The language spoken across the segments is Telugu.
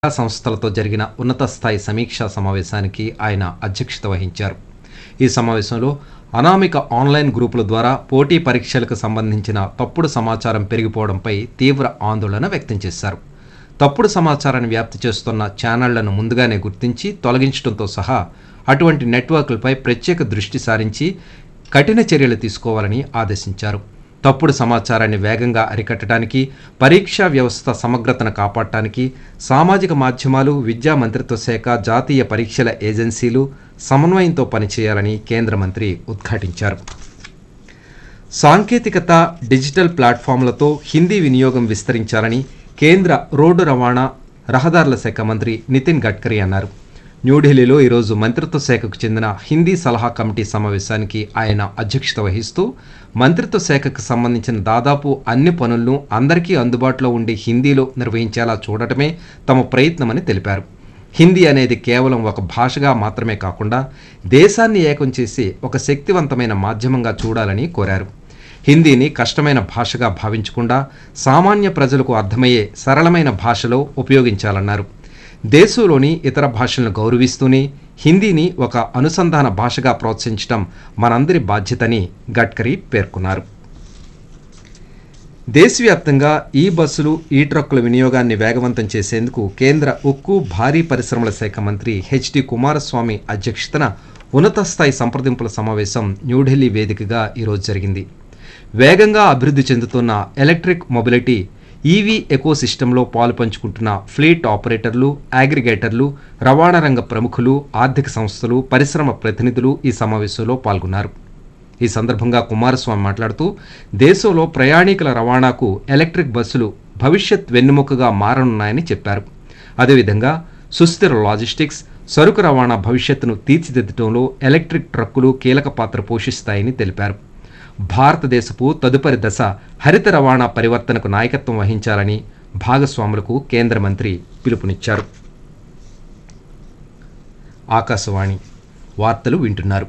విద్యా సంస్థలతో జరిగిన ఉన్నత స్థాయి సమీక్షా సమావేశానికి ఆయన అధ్యక్షత వహించారు ఈ సమావేశంలో అనామిక ఆన్లైన్ గ్రూపుల ద్వారా పోటీ పరీక్షలకు సంబంధించిన తప్పుడు సమాచారం పెరిగిపోవడంపై తీవ్ర ఆందోళన వ్యక్తం చేశారు తప్పుడు సమాచారాన్ని వ్యాప్తి చేస్తున్న ఛానళ్లను ముందుగానే గుర్తించి తొలగించడంతో సహా అటువంటి నెట్వర్క్లపై ప్రత్యేక దృష్టి సారించి కఠిన చర్యలు తీసుకోవాలని ఆదేశించారు తప్పుడు సమాచారాన్ని వేగంగా అరికట్టడానికి పరీక్షా వ్యవస్థ సమగ్రతను కాపాడటానికి సామాజిక మాధ్యమాలు విద్యా మంత్రిత్వ శాఖ జాతీయ పరీక్షల ఏజెన్సీలు సమన్వయంతో పనిచేయాలని కేంద్ర మంత్రి ఉద్ఘాటించారు సాంకేతికత డిజిటల్ ప్లాట్ఫామ్లతో హిందీ వినియోగం విస్తరించాలని కేంద్ర రోడ్డు రవాణా రహదారుల శాఖ మంత్రి నితిన్ గడ్కరీ అన్నారు న్యూఢిల్లీలో ఈరోజు మంత్రిత్వ శాఖకు చెందిన హిందీ సలహా కమిటీ సమావేశానికి ఆయన అధ్యక్షత వహిస్తూ మంత్రిత్వ శాఖకు సంబంధించిన దాదాపు అన్ని పనులను అందరికీ అందుబాటులో ఉండే హిందీలో నిర్వహించేలా చూడటమే తమ ప్రయత్నమని తెలిపారు హిందీ అనేది కేవలం ఒక భాషగా మాత్రమే కాకుండా దేశాన్ని ఏకం చేసి ఒక శక్తివంతమైన మాధ్యమంగా చూడాలని కోరారు హిందీని కష్టమైన భాషగా భావించకుండా సామాన్య ప్రజలకు అర్థమయ్యే సరళమైన భాషలో ఉపయోగించాలన్నారు దేశంలోని ఇతర భాషలను గౌరవిస్తూనే హిందీని ఒక అనుసంధాన భాషగా ప్రోత్సహించడం మనందరి బాధ్యతని గడ్కరీ పేర్కొన్నారు దేశవ్యాప్తంగా ఈ బస్సులు ఈ ట్రక్కుల వినియోగాన్ని వేగవంతం చేసేందుకు కేంద్ర ఉక్కు భారీ పరిశ్రమల శాఖ మంత్రి హెచ్డి కుమారస్వామి అధ్యక్షతన ఉన్నత స్థాయి సంప్రదింపుల సమావేశం న్యూఢిల్లీ వేదికగా ఈరోజు జరిగింది వేగంగా అభివృద్ధి చెందుతున్న ఎలక్ట్రిక్ మొబిలిటీ ఈవీ ఎకోసిస్టంలో పాలు పంచుకుంటున్న ఫ్లీట్ ఆపరేటర్లు అగ్రిగేటర్లు రవాణా రంగ ప్రముఖులు ఆర్థిక సంస్థలు పరిశ్రమ ప్రతినిధులు ఈ సమావేశంలో పాల్గొన్నారు ఈ సందర్భంగా కుమారస్వామి మాట్లాడుతూ దేశంలో ప్రయాణికుల రవాణాకు ఎలక్ట్రిక్ బస్సులు భవిష్యత్ వెన్నెముకగా మారనున్నాయని చెప్పారు అదేవిధంగా సుస్థిర లాజిస్టిక్స్ సరుకు రవాణా భవిష్యత్తును తీర్చిదిద్దడంలో ఎలక్ట్రిక్ ట్రక్కులు కీలక పాత్ర పోషిస్తాయని తెలిపారు భారతదేశపు తదుపరి దశ హరిత రవాణా పరివర్తనకు నాయకత్వం వహించాలని భాగస్వాములకు కేంద్ర మంత్రి పిలుపునిచ్చారు ఆకాశవాణి వార్తలు వింటున్నారు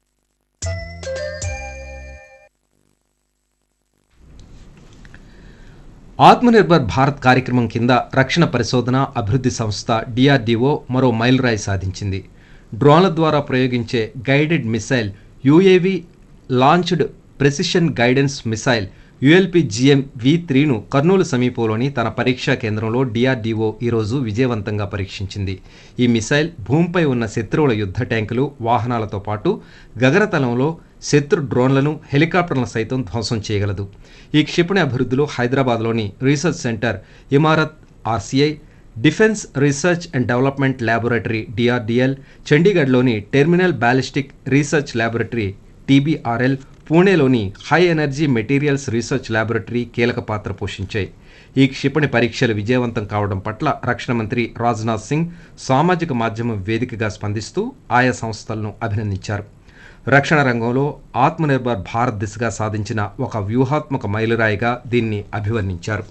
ఆత్మనిర్భర్ భారత్ కార్యక్రమం కింద రక్షణ పరిశోధన అభివృద్ధి సంస్థ డిఆర్డీఓ మరో మైలురాయి సాధించింది డ్రోన్ల ద్వారా ప్రయోగించే guided missile UAV launched precision guidance missile ULPGM V త్రీను కర్నూలు సమీపంలోని తన పరీక్షా కేంద్రంలో డిఆర్డీఓ ఈరోజు విజయవంతంగా పరీక్షించింది ఈ మిసైల్ భూమిపై ఉన్న శత్రువుల యుద్ధ ట్యాంకులు వాహనాలతో పాటు గగనతలంలో శత్రు డ్రోన్లను హెలికాప్టర్లను సైతం ధ్వంసం చేయగలదు ఈ క్షిపణి అభివృద్ధిలో హైదరాబాద్లోని research centre Imarat RCI defence research and development laboratory DRDL చండీగఢ్లోని terminal ballistic research laboratory TBRL పూణేలోని high energy materials research laboratory కీలక పాత్ర పోషించాయి ఈ క్షిపణి పరీక్షలు విజయవంతం కావడం పట్ల రక్షణ మంత్రి రాజ్నాథ్ సింగ్ సామాజిక మాధ్యమం వేదికగా స్పందిస్తూ ఆయా సంస్థలను అభినందించారు రక్షణ రంగంలో ఆత్మనిర్భర్ భారత్ దిశగా సాధించిన ఒక వ్యూహాత్మక మైలురాయిగా దీన్ని అభివర్ణించారు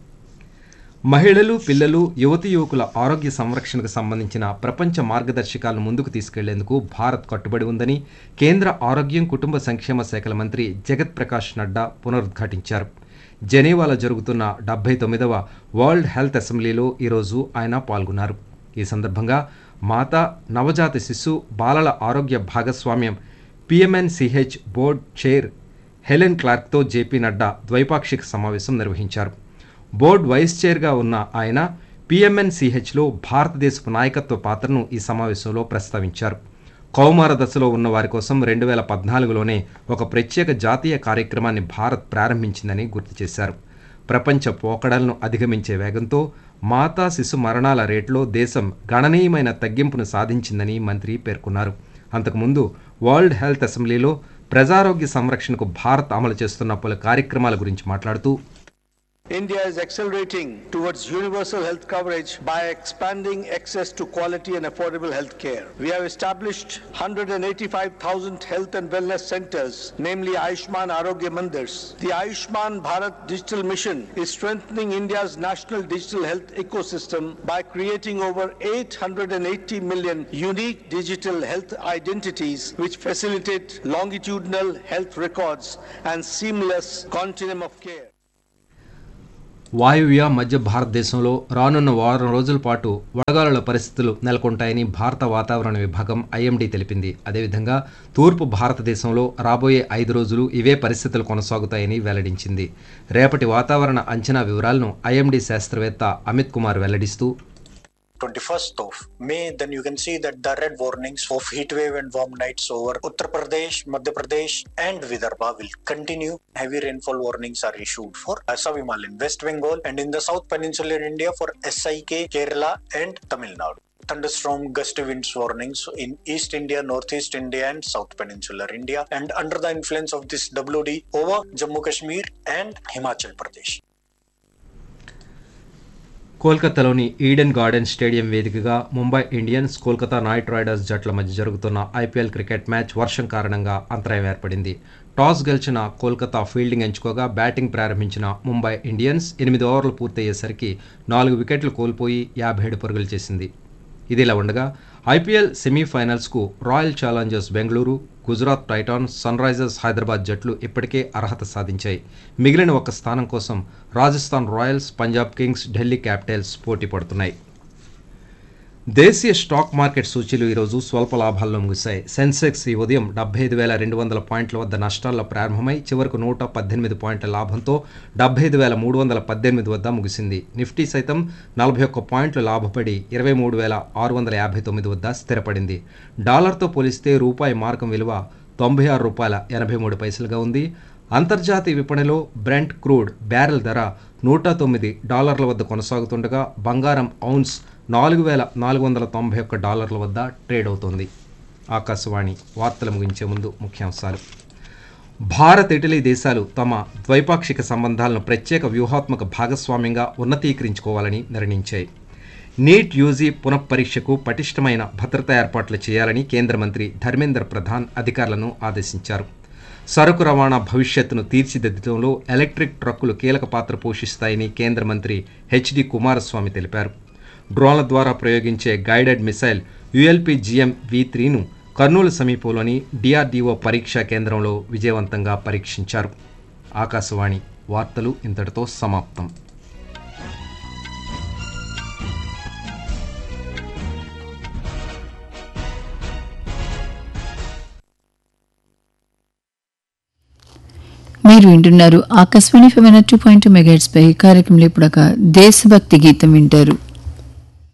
మహిళలు పిల్లలు యువతి యువకుల ఆరోగ్య సంరక్షణకు సంబంధించిన ప్రపంచ మార్గదర్శకాలను ముందుకు తీసుకెళ్లేందుకు భారత్ కట్టుబడి ఉందని కేంద్ర ఆరోగ్యం కుటుంబ సంక్షేమ శాఖల మంత్రి జగత్ ప్రకాష్ నడ్డా పునరుద్ఘాటించారు జెనీవాలో జరుగుతున్న డెబ్బై తొమ్మిదవ వరల్డ్ హెల్త్ అసెంబ్లీలో ఈరోజు ఆయన పాల్గొన్నారు ఈ సందర్భంగా మాత నవజాత శిశు బాలల ఆరోగ్య భాగస్వామ్యం పిఎంఎన్సిహెచ్ బోర్డ్ చైర్ హెలెన్ క్లార్క్తో జేపీ నడ్డా ద్వైపాక్షిక సమావేశం నిర్వహించారు బోర్డు వైస్ చైర్గా ఉన్న ఆయన పిఎంఎన్సిహెచ్లో భారతదేశపు నాయకత్వ పాత్రను ఈ సమావేశంలో ప్రస్తావించారు కౌమార దశలో ఉన్న వారి కోసం రెండు వేల పద్నాలుగులోనే ఒక ప్రత్యేక జాతీయ కార్యక్రమాన్ని భారత్ ప్రారంభించిందని గుర్తు చేశారు ప్రపంచ పోకడలను అధిగమించే వేగంతో మాతా శిశు మరణాల రేట్లో దేశం గణనీయమైన తగ్గింపును సాధించిందని మంత్రి పేర్కొన్నారు అంతకుముందు వరల్డ్ హెల్త్ అసెంబ్లీలో ప్రజారోగ్య సంరక్షణకు భారత్ అమలు చేస్తున్న పలు కార్యక్రమాల గురించి మాట్లాడుతూ India is accelerating towards universal health coverage by expanding access to quality and affordable health care. We have established 185,000 health and wellness centers, namely Ayushman Arogya Mandirs. The Ayushman Bharat Digital Mission is strengthening India's national digital health ecosystem by creating over 880 million unique digital health identities which facilitate longitudinal health records and seamless continuum of care. వాయువ్య మధ్య భారతదేశంలో రానున్న వారం రోజుల పాటు వడగాలుల పరిస్థితులు నెలకొంటాయని భారత వాతావరణ విభాగం ఐఎండీ తెలిపింది అదేవిధంగా తూర్పు భారతదేశంలో రాబోయే ఐదు రోజులు ఇవే పరిస్థితులు కొనసాగుతాయని వెల్లడించింది రేపటి వాతావరణ అంచనా వివరాలను ఐఎండీ శాస్త్రవేత్త అమిత్ కుమార్ వెల్లడిస్తూ 21st of May, then you can see that the red warnings of heat wave and warm nights over Uttar Pradesh, Madhya Pradesh, and Vidarbha will continue. Heavy rainfall warnings are issued for Assavimal in West Bengal and in the South Peninsular India for SIK, Kerala, and Tamil Nadu. Thunderstorm gusty winds warnings in East India, Northeast India, and South Peninsular India, and under the influence of this WD over Jammu Kashmir and Himachal Pradesh. కోల్కతాలోని ఈడెన్ గార్డెన్ స్టేడియం వేదికగా Mumbai Indians Kolkata knight riders జట్ల మధ్య జరుగుతున్న ఐపీఎల్ క్రికెట్ మ్యాచ్ వర్షం కారణంగా అంతరాయం ఏర్పడింది టాస్ గెలిచిన కోల్కతా ఫీల్డింగ్ ఎంచుకోగా బ్యాటింగ్ ప్రారంభించిన ముంబై ఇండియన్స్ ఎనిమిది ఓవర్లు పూర్తయ్యేసరికి నాలుగు వికెట్లు కోల్పోయి యాభై ఏడు పరుగులు చేసింది ఇదిలా ఉండగా ఐపీఎల్ సెమీఫైనల్స్కు royal challengers Bengaluru Gujarat titans sunrisers Hyderabad జట్లు ఇప్పటికే అర్హత సాధించాయి మిగిలిన ఒక స్థానం కోసం Rajasthan royals Punjab kings Delhi capitals పోటీ పడుతున్నాయి దేశీయ స్టాక్ మార్కెట్ సూచీలు ఈరోజు స్వల్ప లాభాల్లో ముగిశాయి సెన్సెక్స్ ఈ ఉదయం డెబ్బై ఐదు వేల రెండు వందల పాయింట్ల వద్ద నష్టాల్లో ప్రారంభమై చివరకు నూట పద్దెనిమిది పాయింట్ల లాభంతో డెబ్బై ఐదు వేల మూడు వందల పద్దెనిమిది వద్ద ముగిసింది నిఫ్టీ సైతం నలభై ఒక్క పాయింట్లు లాభపడి ఇరవై మూడు వేల ఆరు వందల యాభై తొమ్మిది వద్ద స్థిరపడింది డాలర్తో పోలిస్తే రూపాయి మార్కం విలువ తొంభై ఆరు రూపాయల ఎనభై మూడు పైసలుగా ఉంది అంతర్జాతీయ విపణిలో బ్రెంట్ క్రూడ్ బ్యారెల్ ధర నూట తొమ్మిది డాలర్ల వద్ద కొనసాగుతుండగా బంగారం ఔన్స్ నాలుగు వేల నాలుగు వందల తొంభై ఒక్క డాలర్ల వద్ద ట్రేడ్ అవుతోంది ఆకాశవాణి వార్తలు ముగించే ముందు ముఖ్యాంశాలు భారత్ ఇటలీ దేశాలు తమ ద్వైపాక్షిక సంబంధాలను ప్రత్యేక వ్యూహాత్మక భాగస్వామ్యంగా ఉన్నతీకరించుకోవాలని నిర్ణయించాయి నీట్ యూజీ పునఃపరీక్షకు పటిష్టమైన భద్రతా ఏర్పాట్లు చేయాలని కేంద్ర మంత్రి ధర్మేంద్ర ప్రధాన్ అధికారులను ఆదేశించారు సరుకు రవాణా భవిష్యత్తును తీర్చిదిద్దడంలో ఎలక్ట్రిక్ ట్రక్కులు కీలక పాత్ర పోషిస్తాయని కేంద్ర మంత్రి హెచ్డి కుమారస్వామి తెలిపారు డ్రోన్ల ద్వారా ప్రయోగించే గైడెడ్ మిసైల్ యుఎల్పిజిఎం వి త్రీను కర్నూలు సమీపంలోని డిఆర్డీఓ పరీక్షా కేంద్రంలో విజయవంతంగా పరీక్షించారు ఆకాశవాణి వార్తలు ఇంతటితో సమాప్తం మీరు వింటున్నారు ఆకాశవాణి ఫెవెన్ టూ పాయింట్ మెగాట్స్ పై కార్యక్రమంలో ఇప్పుడు ఒక దేశభక్తి గీతం వింటారు